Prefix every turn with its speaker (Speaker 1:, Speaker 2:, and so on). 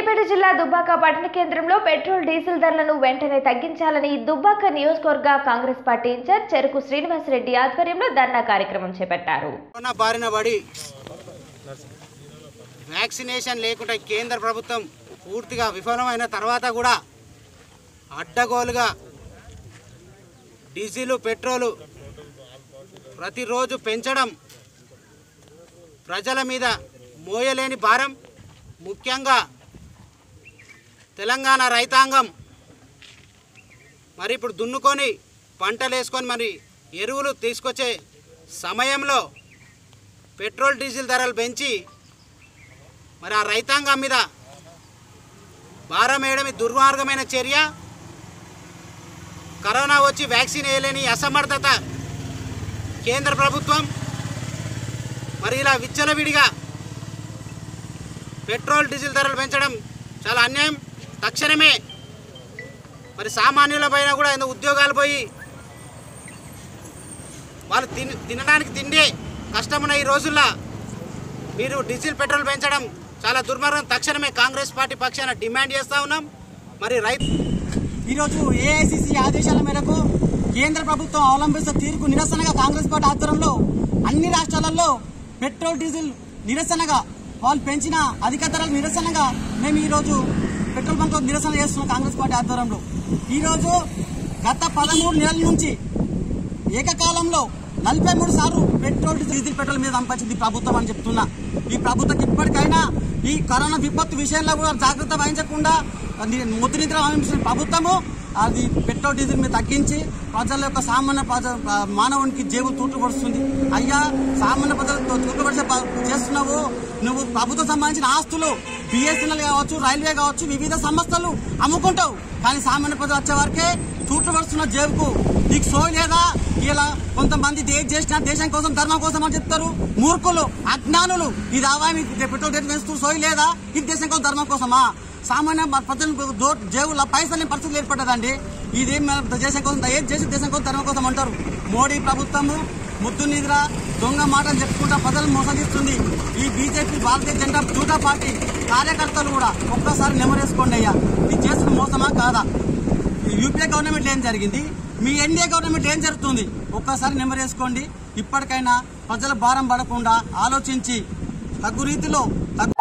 Speaker 1: సిద్దిపేట జిల్లా దుబ్బాక పట్టణ కేంద్రంలో పెట్రోల్ డీజిల్ ధరలను వెంటనే తగ్గించాలని దుబ్బాక నియోజకవర్గ కాంగ్రెస్ పార్టీ ఇన్ఛార్జ్ చెరుకు శ్రీనివాసరెడ్డి ఆధ్వర్యంలో ధర్నా కార్యక్రమం చేపట్టారు
Speaker 2: కరోనా బారిన పడి వ్యాక్సినేషన్ లేకుండా కేంద్ర ప్రభుత్వం పూర్తిగా విఫలమైన తర్వాత కూడా అడ్డగోలుగా డీజిల్ పెట్రోలు ప్రతిరోజు పెంచడం ప్రజల మీద మోయలేని భారం ముఖ్యంగా తెలంగాణ రైతాంగం మరి ఇప్పుడు దున్నుకొని పంటలు వేసుకొని మరి ఎరువులు తీసుకొచ్చే సమయంలో పెట్రోల్ డీజిల్ ధరలు పెంచి మరి ఆ రైతాంగం మీద భారం వేయడం ఇది దుర్మార్గమైన చర్య కరోనా వచ్చి వ్యాక్సిన్ వేయలేని అసమర్థత కేంద్ర ప్రభుత్వం మరి ఇలా విచ్చలవిడిగా పెట్రోల్ డీజిల్ ధరలు పెంచడం చాలా అన్యాయం తక్షణమే మరి సామాన్యుల పైన కూడా ఏదో ఉద్యోగాలు పోయి వాళ్ళు తిన తినడానికి తిండి కష్టమున్న ఈ రోజుల్లో మీరు డీజిల్ పెట్రోల్ పెంచడం చాలా దుర్మార్గం తక్షణమే కాంగ్రెస్ పార్టీ పక్షాన డిమాండ్ చేస్తూ ఉన్నాం మరి రైతు
Speaker 3: ఈరోజు ఏఐసిసి ఆదేశాల మేరకు కేంద్ర ప్రభుత్వం అవలంబిస్తున్న తీరుకు నిరసనగా కాంగ్రెస్ పార్టీ ఆధ్వర్యంలో అన్ని రాష్ట్రాలలో పెట్రోల్ డీజిల్ నిరసనగా వాళ్ళు పెంచిన అధిక ధరల నిరసనగా మేము ఈరోజు పెట్రోల్ బంక్ నిరసన చేస్తున్నాం కాంగ్రెస్ పార్టీ ఆధ్వర్యంలో ఈరోజు గత పదమూడు నెలల నుంచి ఏకకాలంలో నలభై మూడు సార్లు పెట్రోల్ డీజిల్ పెట్రోల్ మీద సంపాదించింది ఈ ప్రభుత్వం అని చెప్తున్నా ఈ ప్రభుత్వం ఇప్పటికైనా ఈ కరోనా విపత్తు విషయంలో కూడా జాగ్రత్త వహించకుండా ని- ముద్దు నిద్ర వహించిన ప్రభుత్వము అది పెట్రోల్ డీజిల్ మీద తగ్గించి ప్రజల యొక్క సామాన్య ప్రజ మానవునికి జేబు తూట్లుపడుస్తుంది అయ్యా సామాన్య ప్రజలతో తూట్లుపడిచే ప- చేస్తున్నావు నువ్వు ప్రభుత్వం సంబంధించిన ఆస్తులు బిఎస్ఎన్ఎల్ కావచ్చు రైల్వే కావచ్చు వివిధ సంస్థలు అమ్ముకుంటావు కానీ సామాన్య ప్రజలు వచ్చే వరకే తూట్లు పడుతున్న జేబుకు నీకు సోయి లేదా ఇలా కొంతమంది ఏది చేసినా దేశం కోసం ధర్మం కోసం అని చెప్తారు మూర్ఖులు అజ్ఞానులు ఇది అవా మీకు పెట్రోల్ రేట్ పెంచుతూ సోయి లేదా ఇది దేశం కోసం ధర్మం కోసమా సామాన్య ప్రజలకు దో- జేబుల పైసలు పరిస్థితులు ఏర్పడ్డదండి ఇది మన దేశం కోసం ఏది చేసి దేశం కోసం ధర్మం కోసం అంటారు మోడీ ప్రభుత్వము ముద్దు నిద్ర దొంగ మాటలు చెప్పుకుంటా ప్రజలు మోసగిస్తుంది ఈ బీజేపీ భారతీయ జనతా జనతా పార్టీ కార్యకర్తలు కూడా ఒక్కసారి నెమరేసుకోండి అయ్యా ఇది చేస్తున్న మోసమా కాదా యూపీఏ గవర్నమెంట్ ఏం జరిగింది మీ ఎన్డీఏ గవర్నమెంట్ ఏం జరుగుతుంది ఒక్కసారి నెంబర్ వేసుకోండి ఇప్పటికైనా ప్రజల భారం పడకుండా ఆలోచించి తగు రీతిలో తగు